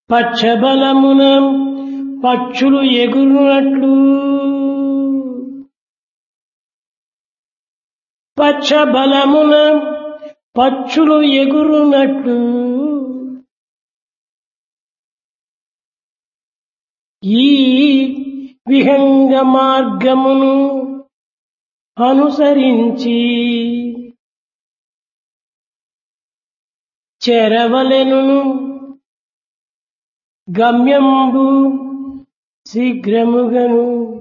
పచ్చబలమున పక్షులు ఎగురునట్లు పచ్చబలమున పక్షులు ఎగురునట్లు ఈ విహంగ మార్గమును అనుసరించి చెరవలెను గమ్యంబు శీఘ్రముగను